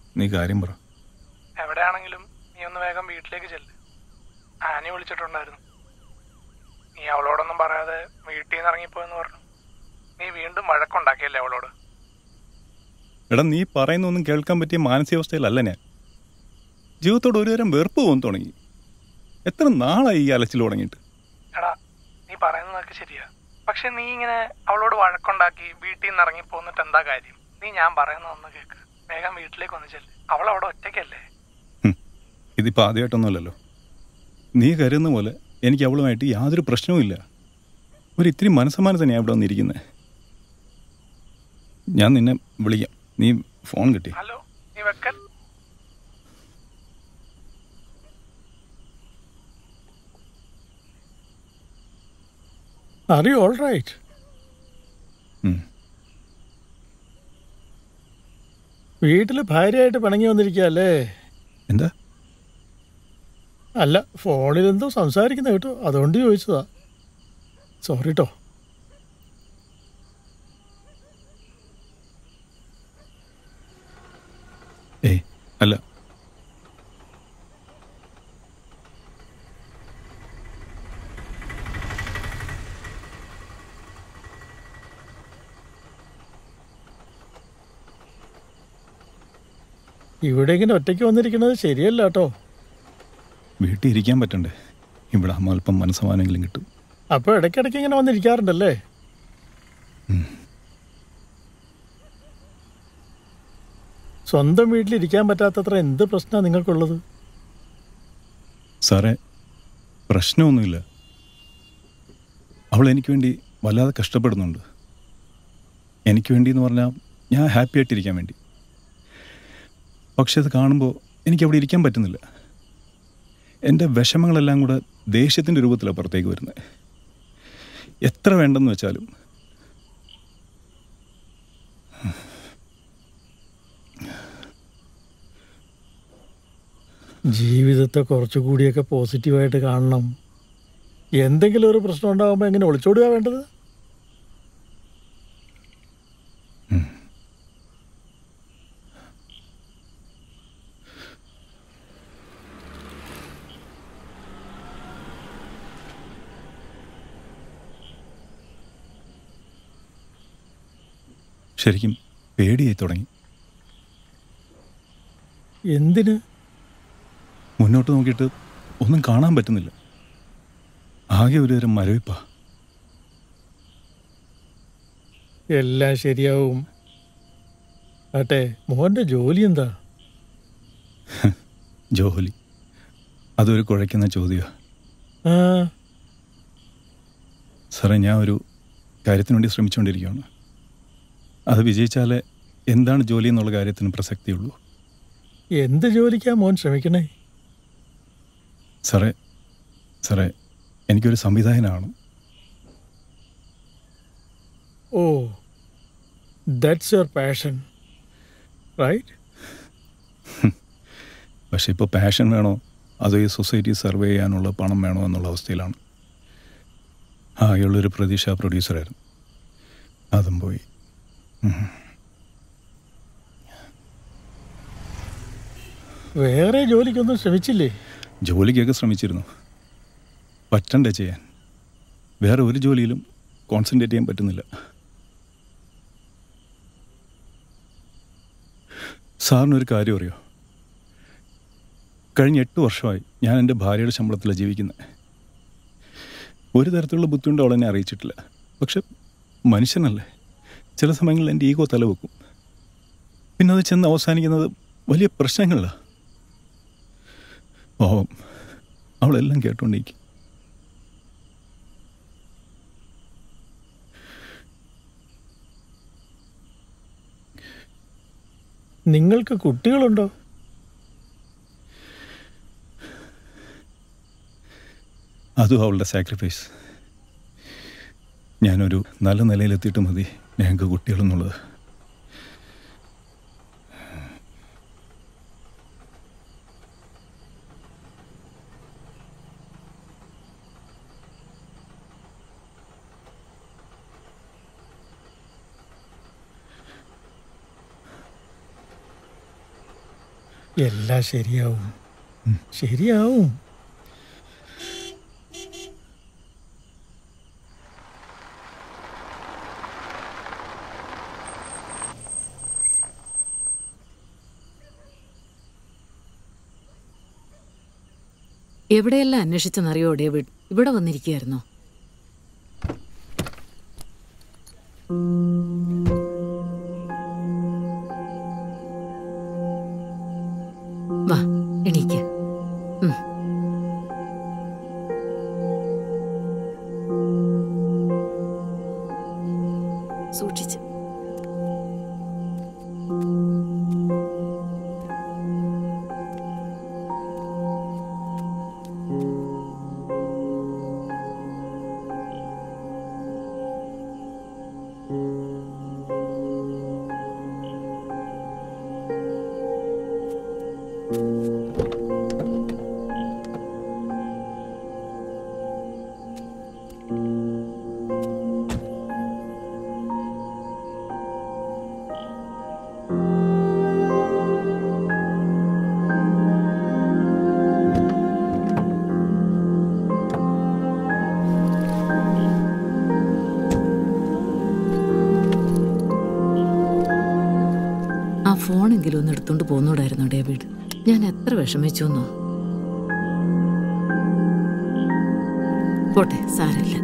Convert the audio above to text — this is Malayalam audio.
നീ കാര്യം പറ എവിടെയാണെങ്കിലും നീ ഒന്ന് വേഗം വീട്ടിലേക്ക് ചെല്ല് ആനി വിളിച്ചിട്ടുണ്ടായിരുന്നു നീ അവളോടൊന്നും പറയാതെ വീട്ടിൽ നിന്ന് ഇറങ്ങിപ്പോയെന്ന് പറഞ്ഞു നീ വീണ്ടും വഴക്കുണ്ടാക്കിയല്ലേ അവളോട് എടാ നീ പറയുന്നൊന്നും കേൾക്കാൻ പറ്റിയ മാനസികാവസ്ഥയിലല്ല ഞാൻ ജീവിതത്തോട് ഒരുതരം വെറുപ്പ് തോന്നി തുടങ്ങി എത്ര നാളായി ഈ അലച്ചിൽ തുടങ്ങിയിട്ട് എടാ നീ പറയുന്നതൊക്കെ ശരിയാ പക്ഷെ നീ ഇങ്ങനെ അവളോട് വഴക്കുണ്ടാക്കി വീട്ടിൽ നിന്ന് ഇറങ്ങി പോന്നിട്ട് എന്താ കാര്യം നീ ഞാൻ പറയുന്നതൊന്ന് കേക്ക് വേഗം വീട്ടിലേക്ക് വന്ന് ചെല്ല് അവൾ അവിടെ ഒറ്റയ്ക്കല്ലേ ഹും, ഇതിപ്പോൾ ആദ്യമായിട്ടൊന്നുമല്ലല്ലോ നീ കരുതുന്ന പോലെ എനിക്ക് അവളുമായിട്ട് യാതൊരു പ്രശ്നവുമില്ല ഒരു ഇത്തിരി മനസ്സമാനം തന്നെയാണ് ഇവിടെ വന്നിരിക്കുന്നത് ഞാൻ നിന്നെ വിളിക്കാം നീ ഫോൺ കിട്ടി ഹലോ നീ വെക്കൽ ആർ യു ഓൾ റൈറ്റ് ഉം. വീട്ടിൽ ഭാര്യയായിട്ട് പിണങ്ങി വന്നിരിക്കുകയല്ലേ എന്താ അല്ല ഫോണിൽ എന്തോ സംസാരിക്കുന്ന കേട്ടോ അതുകൊണ്ട് ചോദിച്ചതാ സോറി കേട്ടോ ഏയ് അല്ല ഇവിടെ ഇങ്ങനെ ഒറ്റയ്ക്ക് വന്നിരിക്കുന്നത് ശരിയല്ല കേട്ടോ വീട്ടിൽ ഇരിക്കാൻ പറ്റണ്ടേ ഇവിടെ അമ്മ അല്പം മനസ്സമാനെങ്കിലും കിട്ടും അപ്പോൾ ഇടയ്ക്കിടയ്ക്ക് ഇങ്ങനെ വന്നിരിക്കാറുണ്ടല്ലേ സ്വന്തം വീട്ടിലിരിക്കാൻ പറ്റാത്തത്ര എന്ത് പ്രശ്നമാണ് നിങ്ങൾക്കുള്ളത് സാറേ പ്രശ്നമൊന്നുമില്ല അവൾ എനിക്ക് വേണ്ടി വല്ലാതെ കഷ്ടപ്പെടുന്നുണ്ട് എനിക്ക് വേണ്ടി എന്ന് പറഞ്ഞാൽ ഞാൻ ഹാപ്പി ആയിട്ടിരിക്കാൻ വേണ്ടി പക്ഷെ അത് കാണുമ്പോൾ എനിക്ക് അവിടെ ഇരിക്കാൻ പറ്റുന്നില്ല എൻ്റെ വിഷമങ്ങളെല്ലാം കൂടെ ദേഷ്യത്തിൻ്റെ രൂപത്തിലാണ് പുറത്തേക്ക് വരുന്നത് എത്ര വേണ്ടെന്ന് വെച്ചാലും ജീവിതത്തെ കുറച്ചുകൂടിയൊക്കെ പോസിറ്റീവായിട്ട് കാണണം എന്തെങ്കിലും ഒരു പ്രശ്നം ഉണ്ടാകുമ്പോൾ എങ്ങനെ ഒളിച്ചോടുക വേണ്ടത് ശരിക്കും പേടിയായി തുടങ്ങി എന്തിന് മുന്നോട്ട് നോക്കിയിട്ട് ഒന്നും കാണാൻ പറ്റുന്നില്ല ആകെ ഒരു തരം മരവിപ്പാ എല്ലാം ശരിയാവും ആട്ടെ മോൻ്റെ ജോലി എന്താ ജോലി അതൊരു കുഴയ്ക്കുന്ന ചോദ്യമാണ് ആ സാറേ ഞാൻ ഒരു കാര്യത്തിന് വേണ്ടി ശ്രമിച്ചുകൊണ്ടിരിക്കുകയാണ് അത് വിജയിച്ചാലേ എന്താണ് ജോലി എന്നുള്ള കാര്യത്തിന് പ്രസക്തിയുള്ളൂ എന്ത് ജോലിക്കാ മോൻ ശ്രമിക്കണേ സാറേ സാറേ എനിക്കൊരു സംവിധായകനാണ് oh that's your passion right പക്ഷേ ഇപ്പോൾ പാഷൻ വേണോ അതോ ഈ സൊസൈറ്റി സർവേ ചെയ്യാനുള്ള പണം വേണോ എന്നുള്ള അവസ്ഥയിലാണ് ആകെയുള്ളൊരു പ്രതീക്ഷ പ്രൊഡ്യൂസറായിരുന്നു അതും പോയി വേറെ ജോലിക്കൊന്നും ശ്രമിച്ചില്ലേ ജോലിക്കൊക്കെ ശ്രമിച്ചിരുന്നു പറ്റണ്ടേ ചെയ്യാൻ വേറെ ഒരു ജോലിയിലും കോൺസെൻട്രേറ്റ് ചെയ്യാൻ പറ്റുന്നില്ല സാറിനൊരു കാര്യം അറിയോ കഴിഞ്ഞ എട്ട് വർഷമായി ഞാൻ എൻ്റെ ഭാര്യയുടെ ശമ്പളത്തിലാണ് ജീവിക്കുന്നത് ഒരു തരത്തിലുള്ള ബുദ്ധിമുട്ട് അവളെന്നെ അറിയിച്ചിട്ടില്ല പക്ഷെ മനുഷ്യനല്ലേ ചില സമയങ്ങളിൽ എൻ്റെ ഈഗോ തലവെക്കും പിന്നെ അത് ചെന്ന് അവസാനിക്കുന്നത് വലിയ പ്രശ്നങ്ങളിലാണ് പാവം അവളെല്ലാം കേട്ടോണ്ടിരിക്കും നിങ്ങൾക്ക് കുട്ടികളുണ്ടോ അതും അവളുടെ സാക്രിഫൈസ് ഞാനൊരു നല്ല നിലയിലെത്തിയിട്ട് മതി ഞങ്ങൾക്ക് കുട്ടികളെന്നുള്ളത് എല്ലാം ശരിയാവും ശരിയാവും എവിടെയെല്ലാം അന്വേഷിച്ചെന്നറിയോ ഡേവിഡ് ഇവിടെ വന്നിരിക്കുകയായിരുന്നോ വാ എണീക്ക് ഉം. സൂക്ഷിച്ച് ആ ഫോണെങ്കിലും ഒന്ന് എടുത്തോണ്ട് പോന്നൂടായിരുന്നോ ഡേവിഡ് ഞാൻ എത്ര വിഷമിച്ചു എന്നോ പോട്ടെ സാരമില്ല